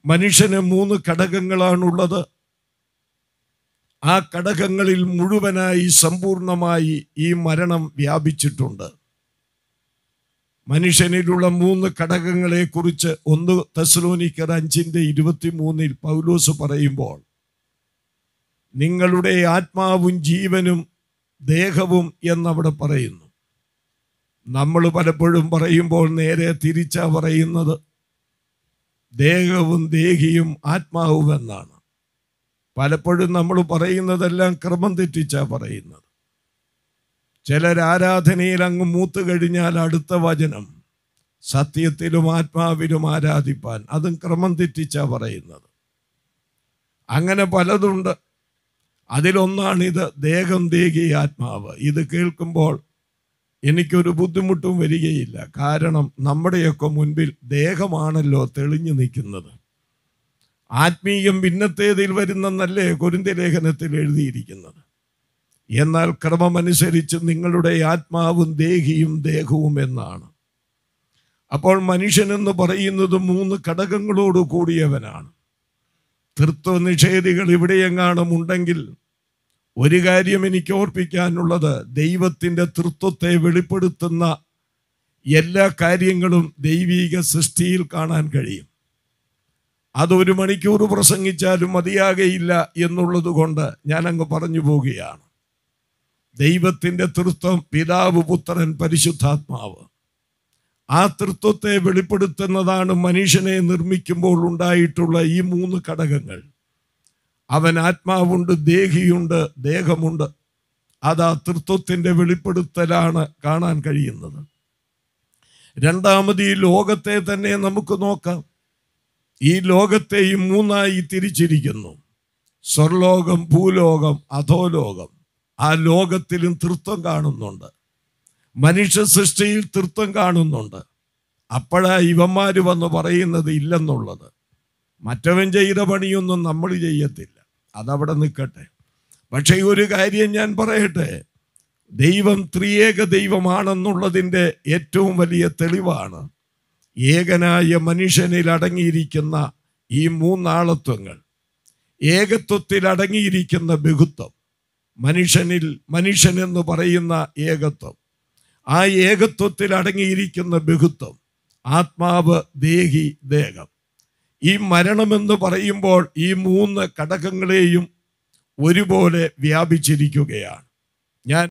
മനുഷ്യന് മൂന്ന് ഘടകങ്ങളാണുള്ളത് ആ ഘടകങ്ങളിൽ മുഴുവനായി സമ്പൂർണമായി ഈ മരണം വ്യാപിച്ചിട്ടുണ്ട് മനുഷ്യനിലുള്ള മൂന്ന് ഘടകങ്ങളെ കുറിച്ച് ഒന്ന് തെസ്ലോനിക്കർ അഞ്ചിന്റെ ഇരുപത്തിമൂന്നിൽ പൗലോസ് പറയുമ്പോൾ നിങ്ങളുടെ ആത്മാവും ജീവനും ദേഹവും എന്നവിടെ പറയുന്നു നമ്മൾ പലപ്പോഴും പറയുമ്പോൾ നേരെ തിരിച്ചാ പറയുന്നത് ദേഹവും ദേഹിയും ആത്മാവും എന്നാണ് പലപ്പോഴും നമ്മൾ പറയുന്നതെല്ലാം ക്രമം തെറ്റിച്ചാ പറയുന്നത് ചിലർ ആരാധനയിൽ അങ്ങ് മൂത്ത് കഴിഞ്ഞാൽ അടുത്ത വചനം സത്യത്തിലും ആത്മാവിലും ആരാധിപ്പാൻ അതും ക്രമം തെറ്റിച്ചാ പറയുന്നത് അങ്ങനെ പലതുണ്ട് അതിലൊന്നാണിത് ദേഹം ദേഹി ആത്മാവ് ഇത് കേൾക്കുമ്പോൾ എനിക്കൊരു ബുദ്ധിമുട്ടും വരികയില്ല കാരണം നമ്മുടെയൊക്കെ മുൻപിൽ ദേഹമാണല്ലോ തെളിഞ്ഞു നിൽക്കുന്നത് ആത്മീയം ഭിന്നത്തേതിൽ വരുന്നെന്നല്ലേ കുരുന്തി ലേഖനത്തിൽ എഴുതിയിരിക്കുന്നത് എന്നാൽ ക്രമമനുസരിച്ച് നിങ്ങളുടെ ആത്മാവും ദേഹിയും ദേഹവും എന്നാണ് അപ്പോൾ മനുഷ്യനെന്ന് പറയുന്നത് മൂന്ന് ഘടകങ്ങളോട് കൂടിയവനാണ് തൃത്വ നിഷേധികൾ ഇവിടെയെങ്ങാനും ഉണ്ടെങ്കിൽ ഒരു കാര്യം എനിക്ക് ഓർപ്പിക്കാനുള്ളത് ദൈവത്തിൻ്റെ തൃത്വത്തെ വെളിപ്പെടുത്തുന്ന എല്ലാ കാര്യങ്ങളും ദൈവീക സൃഷ്ടിയിൽ കാണാൻ കഴിയും അതൊരു മണിക്കൂർ പ്രസംഗിച്ചാലും മതിയാകയില്ല എന്നുള്ളത് കൊണ്ട് ഞാൻ അങ്ങ് പറഞ്ഞു പോവുകയാണ് ദൈവത്തിൻ്റെ തൃത്വം പിതാവ് പുത്രൻ പരിശുദ്ധാത്മാവ് ആ തൃത്വത്തെ വെളിപ്പെടുത്തുന്നതാണ് മനുഷ്യനെ നിർമ്മിക്കുമ്പോൾ ഉണ്ടായിട്ടുള്ള ഈ മൂന്ന് ഘടകങ്ങൾ അവൻ ആത്മാവുണ്ട് ദേഹിയുണ്ട് ദേഹമുണ്ട് അത് ആ തൃത്വത്തിൻ്റെ വെളിപ്പെടുത്തലാണ് കാണാൻ കഴിയുന്നത് രണ്ടാമത് ഈ ലോകത്തെ തന്നെ നമുക്ക് നോക്കാം ഈ ലോകത്തെയും മൂന്നായി തിരിച്ചിരിക്കുന്നു സ്വർലോകം ഭൂലോകം അധോലോകം ആ ലോകത്തിലും തൃത്വം കാണുന്നുണ്ട് മനുഷ്യ സൃഷ്ടിയിൽ തൃത്വം കാണുന്നുണ്ട് അപ്പോഴാ ഇവന്മാര് വന്ന് പറയുന്നത് ഇല്ലെന്നുള്ളത് മറ്റവൻ ചെയ്ത പണിയൊന്നും നമ്മൾ ചെയ്യത്തില്ല അതവിടെ നിൽക്കട്ടെ പക്ഷേ ഒരു കാര്യം ഞാൻ പറയട്ടെ ദൈവം ത്രിയേക ദൈവമാണെന്നുള്ളതിൻ്റെ ഏറ്റവും വലിയ തെളിവാണ് ഏകനായ മനുഷ്യനിൽ അടങ്ങിയിരിക്കുന്ന ഈ മൂന്നാളത്വങ്ങൾ ഏകത്വത്തിൽ അടങ്ങിയിരിക്കുന്ന ബഹുത്വം മനുഷ്യനിൽ മനുഷ്യൻ എന്ന് പറയുന്ന ഏകത്വം ആ ഏകത്വത്തിൽ അടങ്ങിയിരിക്കുന്ന ബഹുത്വം ആത്മാവ് ദേഹി ദേഹം ഈ മരണമെന്ന് പറയുമ്പോൾ ഈ മൂന്ന് ഘടകങ്ങളെയും ഒരുപോലെ വ്യാപിച്ചിരിക്കുകയാണ് ഞാൻ